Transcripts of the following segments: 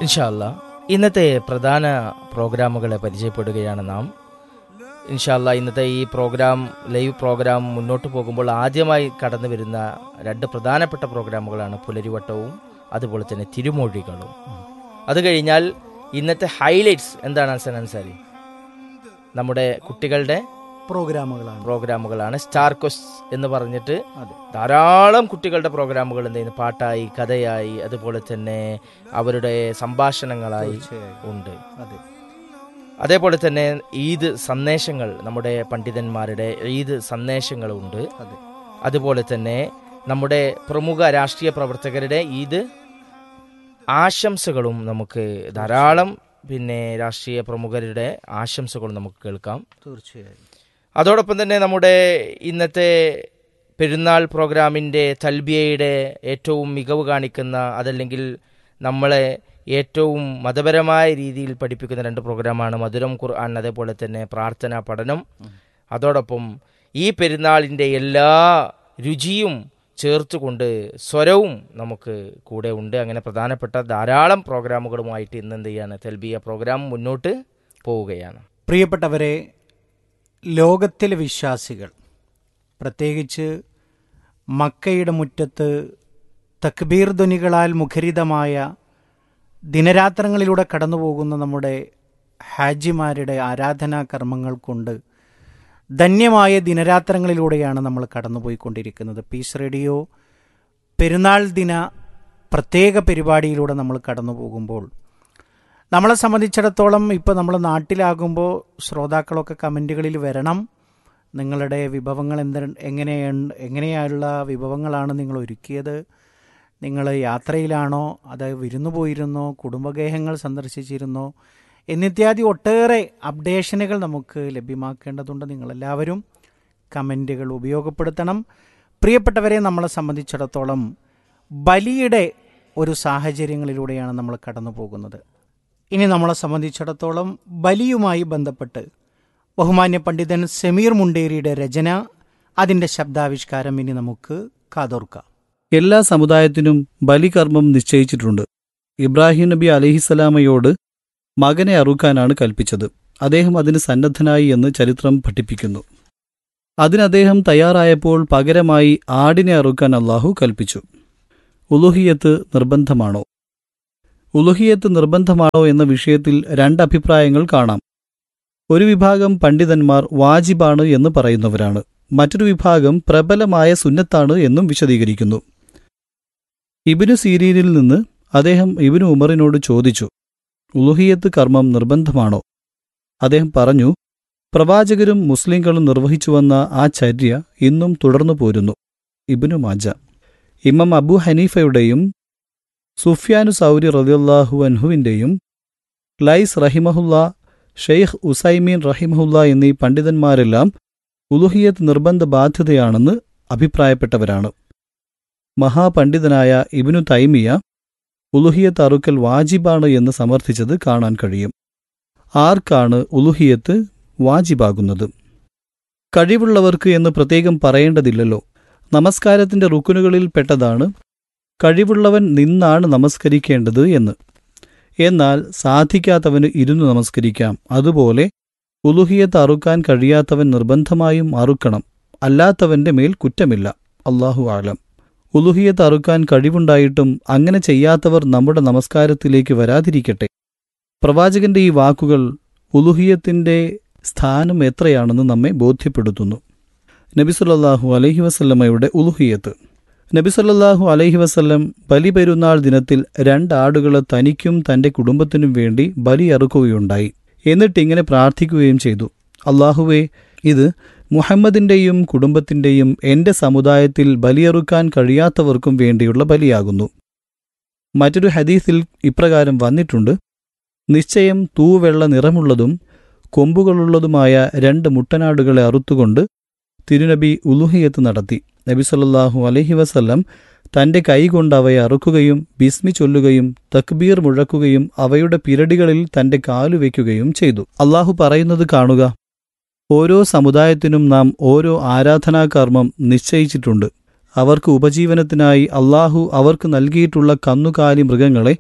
ഇൻഷാല്ല ഇന്നത്തെ പ്രധാന പ്രോഗ്രാമുകളെ പരിചയപ്പെടുകയാണ് നാം ഇൻഷാല്ല ഇന്നത്തെ ഈ പ്രോഗ്രാം ലൈവ് പ്രോഗ്രാം മുന്നോട്ട് പോകുമ്പോൾ ആദ്യമായി കടന്നു വരുന്ന രണ്ട് പ്രധാനപ്പെട്ട പ്രോഗ്രാമുകളാണ് പുലരിവട്ടവും അതുപോലെ തന്നെ തിരുമൊഴികളും അത് കഴിഞ്ഞാൽ ഇന്നത്തെ ഹൈലൈറ്റ്സ് എന്താണ് ഹസൻ അൻസാരി നമ്മുടെ കുട്ടികളുടെ പ്രോഗ്രാമുകളാണ് പ്രോഗ്രാമുകളാണ് സ്റ്റാർ ക്വസ്റ്റ് എന്ന് പറഞ്ഞിട്ട് അതെ ധാരാളം കുട്ടികളുടെ പ്രോഗ്രാമുകൾ എന്ത് ചെയ്യുന്നു പാട്ടായി കഥയായി അതുപോലെ തന്നെ അവരുടെ സംഭാഷണങ്ങളായി തീർച്ചയായും ഉണ്ട് അതെ അതേപോലെ തന്നെ ഈദ് സന്ദേശങ്ങൾ നമ്മുടെ പണ്ഡിതന്മാരുടെ ഈദ് സന്ദേശങ്ങളുണ്ട് അതെ അതുപോലെ തന്നെ നമ്മുടെ പ്രമുഖ രാഷ്ട്രീയ പ്രവർത്തകരുടെ ഈദ് ആശംസകളും നമുക്ക് ധാരാളം പിന്നെ രാഷ്ട്രീയ പ്രമുഖരുടെ ആശംസകളും നമുക്ക് കേൾക്കാം തീർച്ചയായും അതോടൊപ്പം തന്നെ നമ്മുടെ ഇന്നത്തെ പെരുന്നാൾ പ്രോഗ്രാമിൻ്റെ തൽബിയയുടെ ഏറ്റവും മികവ് കാണിക്കുന്ന അതല്ലെങ്കിൽ നമ്മളെ ഏറ്റവും മതപരമായ രീതിയിൽ പഠിപ്പിക്കുന്ന രണ്ട് പ്രോഗ്രാമാണ് മധുരം ഖുർആൻ അതേപോലെ തന്നെ പ്രാർത്ഥനാ പഠനം അതോടൊപ്പം ഈ പെരുന്നാളിൻ്റെ എല്ലാ രുചിയും ചേർത്തുകൊണ്ട് സ്വരവും നമുക്ക് കൂടെ ഉണ്ട് അങ്ങനെ പ്രധാനപ്പെട്ട ധാരാളം പ്രോഗ്രാമുകളുമായിട്ട് ഇന്ന് എന്ത് ചെയ്യാണ് തെൽബിയ പ്രോഗ്രാം മുന്നോട്ട് പോവുകയാണ് പ്രിയപ്പെട്ടവരെ ലോകത്തിലെ വിശ്വാസികൾ പ്രത്യേകിച്ച് മക്കയുടെ മുറ്റത്ത് തക്ബീർ ധ്വനികളാൽ മുഖരിതമായ ദിനരാത്രങ്ങളിലൂടെ കടന്നുപോകുന്ന നമ്മുടെ ഹാജിമാരുടെ ആരാധനാ കർമ്മങ്ങൾ കൊണ്ട് ധന്യമായ ദിനരാത്രങ്ങളിലൂടെയാണ് നമ്മൾ കടന്നുപോയിക്കൊണ്ടിരിക്കുന്നത് പീസ് റേഡിയോ പെരുന്നാൾ ദിന പ്രത്യേക പരിപാടിയിലൂടെ നമ്മൾ കടന്നു പോകുമ്പോൾ നമ്മളെ സംബന്ധിച്ചിടത്തോളം ഇപ്പോൾ നമ്മൾ നാട്ടിലാകുമ്പോൾ ശ്രോതാക്കളൊക്കെ കമൻറ്റുകളിൽ വരണം നിങ്ങളുടെ വിഭവങ്ങൾ എന്ത എങ്ങനെയാണ് എങ്ങനെയുള്ള വിഭവങ്ങളാണ് നിങ്ങൾ ഒരുക്കിയത് നിങ്ങൾ യാത്രയിലാണോ അത് വിരുന്നു പോയിരുന്നോ കുടുംബഗേഹങ്ങൾ സന്ദർശിച്ചിരുന്നോ എന്നിത്യാദി ഒട്ടേറെ അപ്ഡേഷനുകൾ നമുക്ക് ലഭ്യമാക്കേണ്ടതുണ്ട് നിങ്ങളെല്ലാവരും കമൻറ്റുകൾ ഉപയോഗപ്പെടുത്തണം പ്രിയപ്പെട്ടവരെ നമ്മളെ സംബന്ധിച്ചിടത്തോളം ബലിയുടെ ഒരു സാഹചര്യങ്ങളിലൂടെയാണ് നമ്മൾ കടന്നു പോകുന്നത് ഇനി നമ്മളെ സംബന്ധിച്ചിടത്തോളം ബലിയുമായി ബന്ധപ്പെട്ട് ബഹുമാന്യ പണ്ഡിതൻ സമീർ മുണ്ടേരിയുടെ രചന അതിൻ്റെ ശബ്ദാവിഷ്കാരം ഇനി നമുക്ക് കാതോർക്കാം എല്ലാ സമുദായത്തിനും ബലികർമ്മം നിശ്ചയിച്ചിട്ടുണ്ട് ഇബ്രാഹിം നബി അലഹിസലാമയോട് മകനെ അറുക്കാനാണ് കൽപ്പിച്ചത് അദ്ദേഹം അതിന് സന്നദ്ധനായി എന്ന് ചരിത്രം പഠിപ്പിക്കുന്നു അതിന് അദ്ദേഹം തയ്യാറായപ്പോൾ പകരമായി ആടിനെ അറുക്കാൻ അള്ളാഹു കൽപ്പിച്ചു ഉലുഹിയത്ത് നിർബന്ധമാണോ ഉലുഹിയത്ത് നിർബന്ധമാണോ എന്ന വിഷയത്തിൽ രണ്ട് അഭിപ്രായങ്ങൾ കാണാം ഒരു വിഭാഗം പണ്ഡിതന്മാർ വാജിബാണ് എന്ന് പറയുന്നവരാണ് മറ്റൊരു വിഭാഗം പ്രബലമായ സുന്നത്താണ് എന്നും വിശദീകരിക്കുന്നു ഇബിനു സീരീനിൽ നിന്ന് അദ്ദേഹം ഇബിനു ഉമറിനോട് ചോദിച്ചു ഉലുഹിയത്ത് കർമ്മം നിർബന്ധമാണോ അദ്ദേഹം പറഞ്ഞു പ്രവാചകരും മുസ്ലിങ്ങളും നിർവഹിച്ചുവന്ന ആ ചര്യ ഇന്നും തുടർന്നു പോരുന്നു ഇബിനു മാജ ഇമ്മം അബു ഹനീഫയുടെയും സുഫ്യാനു സൗരി റദിയുല്ലാഹു അൻഹുവിൻ്റെയും ലൈസ് റഹിമഹുല്ല ഷെയ്ഖ് ഉസൈമീൻ റഹിമഹുല്ല എന്നീ പണ്ഡിതന്മാരെല്ലാം ഉലുഹിയത്ത് നിർബന്ധ ബാധ്യതയാണെന്ന് അഭിപ്രായപ്പെട്ടവരാണ് മഹാപണ്ഡിതനായ ഇബിനു തൈമിയ ഉലുഹിയത്ത് അറുക്കൽ വാജിബാണ് എന്ന് സമർത്ഥിച്ചത് കാണാൻ കഴിയും ആർക്കാണ് ഉലുഹിയത്ത് വാജിബാകുന്നത് കഴിവുള്ളവർക്ക് എന്ന് പ്രത്യേകം പറയേണ്ടതില്ലല്ലോ നമസ്കാരത്തിന്റെ റുക്കുനുകളിൽ പെട്ടതാണ് കഴിവുള്ളവൻ നിന്നാണ് നമസ്കരിക്കേണ്ടത് എന്ന് എന്നാൽ സാധിക്കാത്തവന് ഇരുന്നു നമസ്കരിക്കാം അതുപോലെ ഉലുഹിയത്ത് അറുക്കാൻ കഴിയാത്തവൻ നിർബന്ധമായും അറുക്കണം അല്ലാത്തവന്റെ മേൽ കുറ്റമില്ല അള്ളാഹു ആലം ഉലുഹിയത്ത് അറുക്കാൻ കഴിവുണ്ടായിട്ടും അങ്ങനെ ചെയ്യാത്തവർ നമ്മുടെ നമസ്കാരത്തിലേക്ക് വരാതിരിക്കട്ടെ പ്രവാചകന്റെ ഈ വാക്കുകൾ ഉലുഹിയത്തിന്റെ സ്ഥാനം എത്രയാണെന്ന് നമ്മെ ബോധ്യപ്പെടുത്തുന്നു നബിസുല്ലാഹു അലഹി വസല്ലമ്മയുടെ ഉലുഹിയത്ത് നബിസല്ലാഹു അലൈഹി വസല്ലം ബലി പെരുന്നാൾ ദിനത്തിൽ രണ്ടാടുകളെ തനിക്കും തന്റെ കുടുംബത്തിനും വേണ്ടി ബലി അറുക്കുകയുണ്ടായി എന്നിട്ട് ഇങ്ങനെ പ്രാർത്ഥിക്കുകയും ചെയ്തു അള്ളാഹുവേ ഇത് മുഹമ്മദിന്റെയും കുടുംബത്തിന്റെയും എന്റെ സമുദായത്തിൽ ബലിയറുക്കാൻ കഴിയാത്തവർക്കും വേണ്ടിയുള്ള ബലിയാകുന്നു മറ്റൊരു ഹദീസിൽ ഇപ്രകാരം വന്നിട്ടുണ്ട് നിശ്ചയം തൂവെള്ള നിറമുള്ളതും കൊമ്പുകളുള്ളതുമായ രണ്ട് മുട്ടനാടുകളെ അറുത്തുകൊണ്ട് തിരുനബി ഉലുഹിയത്ത് നടത്തി നബി സല്ലല്ലാഹു അലൈഹി വസല്ലം തന്റെ കൈകൊണ്ട് അവയെ അറുക്കുകയും ബിസ്മി ചൊല്ലുകയും തക്ബീർ മുഴക്കുകയും അവയുടെ പിരടികളിൽ തന്റെ കാലു വയ്ക്കുകയും ചെയ്തു അള്ളാഹു പറയുന്നത് കാണുക ഓരോ സമുദായത്തിനും നാം ഓരോ ആരാധനാകർമ്മം നിശ്ചയിച്ചിട്ടുണ്ട് അവർക്ക് ഉപജീവനത്തിനായി അള്ളാഹു അവർക്ക് നൽകിയിട്ടുള്ള കന്നുകാലി മൃഗങ്ങളെ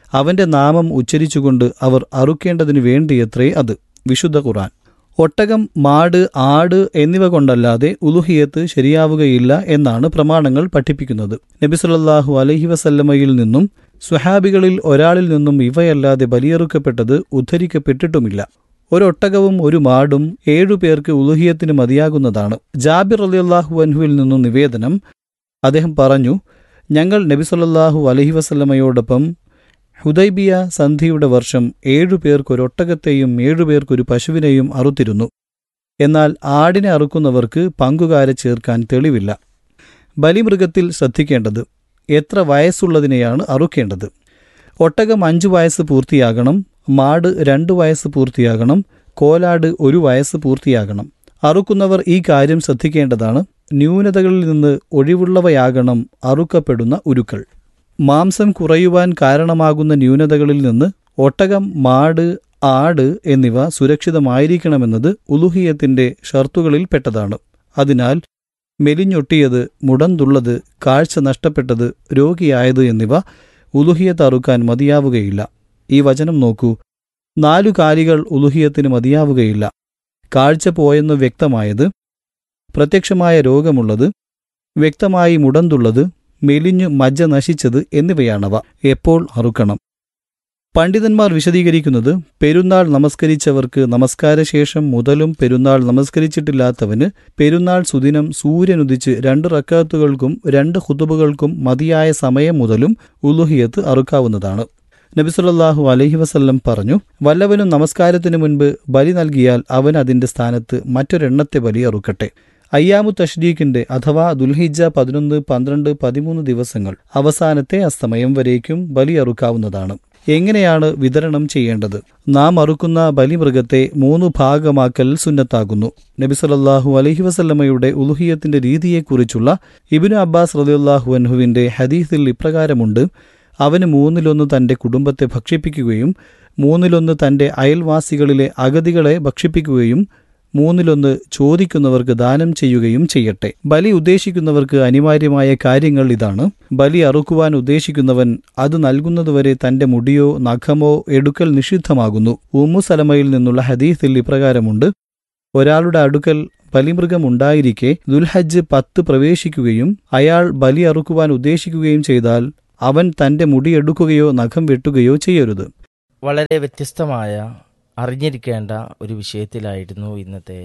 അവന്റെ നാമം ഉച്ചരിച്ചുകൊണ്ട് അവർ അറുക്കേണ്ടതിനു വേണ്ടിയത്രേ അത് വിശുദ്ധ ഖുർആൻ ഒട്ടകം മാട് ആട് എന്നിവ കൊണ്ടല്ലാതെ ഉലുഹിയത്ത് ശരിയാവുകയില്ല എന്നാണ് പ്രമാണങ്ങൾ പഠിപ്പിക്കുന്നത് നബി സല്ലല്ലാഹു അലൈഹി വസല്ലമയിൽ നിന്നും സ്വഹാബികളിൽ ഒരാളിൽ നിന്നും ഇവയല്ലാതെ ബലിയെറുക്കപ്പെട്ടത് ഉദ്ധരിക്കപ്പെട്ടിട്ടുമില്ല ഒരൊട്ടകവും ഒരു മാടും ഏഴു പേർക്ക് ഉലുഹിയത്തിന് മതിയാകുന്നതാണ് ജാബിർ അലിയല്ലാഹു അൻഹുവിൽ നിന്നും നിവേദനം അദ്ദേഹം പറഞ്ഞു ഞങ്ങൾ നബി സല്ലല്ലാഹു അലൈഹി വസല്ലമയോടൊപ്പം ഹുദൈബിയ സന്ധിയുടെ വർഷം ഏഴു പേർക്കൊരൊട്ടകത്തെയും ഏഴു പേർക്കൊരു പശുവിനെയും അറുത്തിരുന്നു എന്നാൽ ആടിനെ അറുക്കുന്നവർക്ക് പങ്കുകാരെ ചേർക്കാൻ തെളിവില്ല ബലിമൃഗത്തിൽ ശ്രദ്ധിക്കേണ്ടത് എത്ര വയസ്സുള്ളതിനെയാണ് അറുക്കേണ്ടത് ഒട്ടകം അഞ്ചു വയസ്സ് പൂർത്തിയാകണം മാട് രണ്ടു വയസ്സ് പൂർത്തിയാകണം കോലാട് ഒരു വയസ്സ് പൂർത്തിയാകണം അറുക്കുന്നവർ ഈ കാര്യം ശ്രദ്ധിക്കേണ്ടതാണ് ന്യൂനതകളിൽ നിന്ന് ഒഴിവുള്ളവയാകണം അറുക്കപ്പെടുന്ന ഉരുക്കൾ മാംസം കുറയുവാൻ കാരണമാകുന്ന ന്യൂനതകളിൽ നിന്ന് ഒട്ടകം മാട് ആട് എന്നിവ സുരക്ഷിതമായിരിക്കണമെന്നത് ഉലുഹിയത്തിന്റെ ഷർത്തുകളിൽ പെട്ടതാണ് അതിനാൽ മെലിഞ്ഞൊട്ടിയത് മുടന്തുള്ളത് കാഴ്ച നഷ്ടപ്പെട്ടത് രോഗിയായത് എന്നിവ ഉലുഹിയത്ത് അറുക്കാൻ മതിയാവുകയില്ല ഈ വചനം നോക്കൂ നാലു കാലികൾ ഉലുഹിയത്തിന് മതിയാവുകയില്ല കാഴ്ച പോയെന്ന് വ്യക്തമായത് പ്രത്യക്ഷമായ രോഗമുള്ളത് വ്യക്തമായി മുടന്തുള്ളത് മെലിഞ്ഞു മജ്ജ നശിച്ചത് എന്നിവയാണവ എപ്പോൾ അറുക്കണം പണ്ഡിതന്മാർ വിശദീകരിക്കുന്നത് പെരുന്നാൾ നമസ്കരിച്ചവർക്ക് നമസ്കാരശേഷം മുതലും പെരുന്നാൾ നമസ്കരിച്ചിട്ടില്ലാത്തവന് പെരുന്നാൾ സുദിനം സൂര്യനുദിച്ച് രണ്ട് റക്കാത്തുകൾക്കും രണ്ട് ഹുതുബുകൾക്കും മതിയായ സമയം മുതലും ഉലുഹിയത്ത് അറുക്കാവുന്നതാണ് നബിസുലല്ലാഹു അലഹി വസല്ലം പറഞ്ഞു വല്ലവനും നമസ്കാരത്തിനു മുൻപ് ബലി നൽകിയാൽ അവൻ അതിന്റെ സ്ഥാനത്ത് മറ്റൊരെണ്ണത്തെ ബലി അറുക്കട്ടെ അയ്യാമു തഷ്രീഖിന്റെ അഥവാ ദുൽഹിജ പതിനൊന്ന് പന്ത്രണ്ട് പതിമൂന്ന് ദിവസങ്ങൾ അവസാനത്തെ അസ്തമയം വരേക്കും ബലി അറുക്കാവുന്നതാണ് എങ്ങനെയാണ് വിതരണം ചെയ്യേണ്ടത് നാം അറുക്കുന്ന ബലിമൃഗത്തെ മൂന്ന് ഭാഗമാക്കൽ സുന്നത്താകുന്നു നബി സല്ലല്ലാഹു അലൈഹി വസല്ലമയുടെ ഉലുഹിയത്തിന്റെ രീതിയെക്കുറിച്ചുള്ള ഇബിനു അബ്ബാസ് റളിയല്ലാഹു അൻഹുവിന്റെ ഹദീസിൽ ഇപ്രകാരമുണ്ട് അവന് മൂന്നിലൊന്ന് തന്റെ കുടുംബത്തെ ഭക്ഷിപ്പിക്കുകയും മൂന്നിലൊന്ന് തന്റെ അയൽവാസികളിലെ അഗതികളെ ഭക്ഷിപ്പിക്കുകയും മൂന്നിലൊന്ന് ചോദിക്കുന്നവർക്ക് ദാനം ചെയ്യുകയും ചെയ്യട്ടെ ബലി ഉദ്ദേശിക്കുന്നവർക്ക് അനിവാര്യമായ കാര്യങ്ങൾ ഇതാണ് ബലി അറുക്കുവാൻ ഉദ്ദേശിക്കുന്നവൻ അത് നൽകുന്നതുവരെ തന്റെ മുടിയോ നഖമോ എടുക്കൽ നിഷിദ്ധമാകുന്നു ഉമ്മു സലമയിൽ നിന്നുള്ള ഹദീസിൽ ഇപ്രകാരമുണ്ട് ഒരാളുടെ അടുക്കൽ ബലിമൃഗമുണ്ടായിരിക്കെ ദുൽഹജ്ജ് പത്ത് പ്രവേശിക്കുകയും അയാൾ ബലി അറുക്കുവാൻ ഉദ്ദേശിക്കുകയും ചെയ്താൽ അവൻ തന്റെ മുടിയെടുക്കുകയോ നഖം വെട്ടുകയോ ചെയ്യരുത് വളരെ വ്യത്യസ്തമായ അറിഞ്ഞിരിക്കേണ്ട ഒരു വിഷയത്തിലായിരുന്നു ഇന്നത്തെ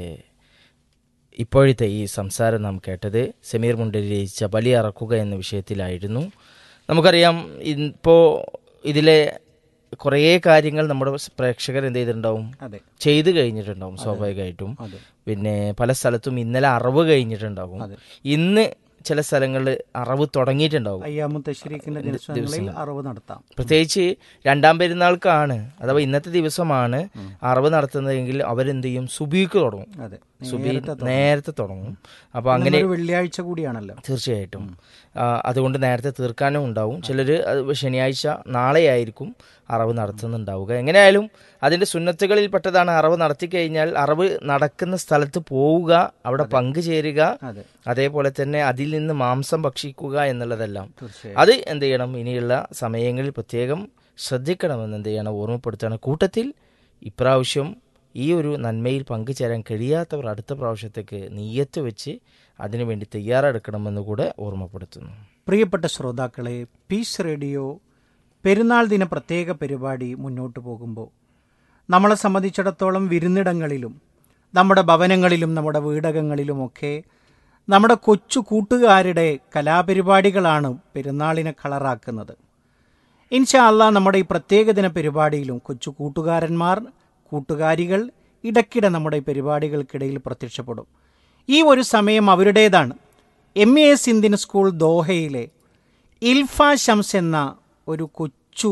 ഇപ്പോഴത്തെ ഈ സംസാരം നാം കേട്ടത് സമീർ മുണ്ടരി രചിച്ച ബലി അറക്കുക എന്ന വിഷയത്തിലായിരുന്നു നമുക്കറിയാം ഇപ്പോൾ ഇതിലെ കുറേ കാര്യങ്ങൾ നമ്മുടെ പ്രേക്ഷകർ എന്ത് ചെയ്തിട്ടുണ്ടാവും അതെ ചെയ്തു കഴിഞ്ഞിട്ടുണ്ടാവും സ്വാഭാവികമായിട്ടും അതെ പിന്നെ പല സ്ഥലത്തും ഇന്നലെ അറിവ് കഴിഞ്ഞിട്ടുണ്ടാവും അതെ. ഇന്ന് ചില സ്ഥലങ്ങളിൽ അറിവ് തുടങ്ങിയിട്ടുണ്ടാവും അയ്യാമു തശ്രീഖിന്റെ ദിവസങ്ങളിൽ അറിവ് നടത്താം പ്രത്യേകിച്ച് രണ്ടാം പെരുന്നാൾക്കാണ് അഥവാ ഇന്നത്തെ ദിവസമാണ് അറിവ് നടത്തുന്നതെങ്കിൽ അവരെന്ത് ചെയ്യും സുബിക്ക് തുടങ്ങും അതെ സുബി നേരത്തെ തുടങ്ങും അപ്പൊ അങ്ങനെ ഒരു വെള്ളിയാഴ്ച കൂടിയാണല്ലോ തീർച്ചയായിട്ടും ആ, അതുകൊണ്ട് നേരത്തെ തീർക്കാനും ഉണ്ടാവും ചിലർ ശനിയാഴ്ച നാളെയായിരിക്കും അറവ് നടത്തുന്നുണ്ടാവുക എങ്ങനെയായാലും അതിന്റെ സുന്നത്തുകളിൽ പെട്ടതാണ് അറവ് നടത്തി കഴിഞ്ഞാൽ അറവ് നടക്കുന്ന സ്ഥലത്ത് പോവുക അവിടെ പങ്കുചേരുക അതെ അതേപോലെ തന്നെ അതിൽ നിന്ന് മാംസം ഭക്ഷിക്കുക എന്നുള്ളതെല്ലാം തീർച്ചയായും അത് എന്ത് ചെയ്യണം ഇനിയുള്ള സമയങ്ങളിൽ പ്രത്യേകം ശ്രദ്ധിക്കണമെന്ന് എന്ത് ചെയ്യണം ഓർമ്മപ്പെടുത്തണം കൂട്ടത്തിൽ ഇപ്രാവശ്യം ഈ ഒരു നന്മയിൽ പങ്കുചേരാൻ കഴിയാത്തവർ അടുത്ത പ്രാവശ്യത്തേക്ക് നീയത്ത് വെച്ച് അതിനുവേണ്ടി തയ്യാറെടുക്കണമെന്ന് കൂടെ ഓർമ്മപ്പെടുത്തുന്നു പ്രിയപ്പെട്ട ശ്രോതാക്കളെ പീസ് റേഡിയോ പെരുന്നാൾ ദിന പ്രത്യേക പരിപാടി മുന്നോട്ട് പോകുമ്പോൾ നമ്മളെ സംബന്ധിച്ചിടത്തോളം വിരുന്നിടങ്ങളിലും നമ്മുടെ ഭവനങ്ങളിലും നമ്മുടെ വീടകങ്ങളിലുമൊക്കെ നമ്മുടെ കൊച്ചു കൂട്ടുകാരുടെ കലാപരിപാടികളാണ് പെരുന്നാളിനെ കളറാക്കുന്നത് ഇൻഷാ അല്ലാ നമ്മുടെ ഈ പ്രത്യേക ദിന പരിപാടിയിലും കൊച്ചു കൂട്ടുകാരന്മാർ കൂട്ടുകാരികൾ ഇടയ്ക്കിടെ നമ്മുടെ ഈ പരിപാടികൾക്കിടയിൽ പ്രത്യക്ഷപ്പെടും ഈ ഒരു സമയം അവരുടേതാണ് M A S Indian School ദോഹയിലെ ഇൽഫ ഷംസ് എന്ന ഒരു കൊച്ചു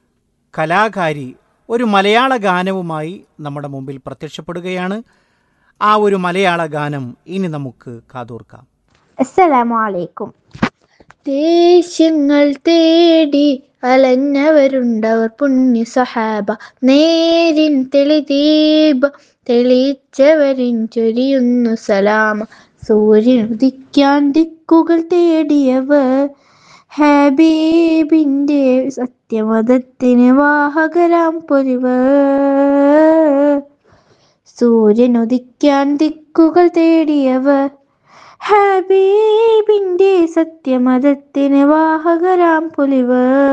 കലാകാരി ഒരു മലയാള ഗാനവുമായി നമ്മുടെ മുമ്പിൽ പ്രത്യക്ഷപ്പെടുകയാണ് ആ ഒരു മലയാള ഗാനം ഇനി നമുക്ക് കാതോർക്കാം അസ്സലാമു അലൈക്കും ദേശങ്ങൾ തേടി അലഞ്ഞവരുണ്ടവർ പുണ്യ സഹാബ നേരിൻ തെളിദീപ തെളിച്ചവരിൻ ചൊരിയുന്നു സലാമ സൂര്യൻ ഉദിക്കാൻ ദിക്കുകൾ തേടിയവർ ഹബീബിൻ്റെ സത്യമതത്തിന് വാഹകരാം പൊലിവ് സൂര്യൻ ഉദിക്കാൻ ദിക്കുകൾ തേടിയവർ ഹബീബിൻ്റെ സത്യമതത്തിന് വാഹകരാം പൊലിവ്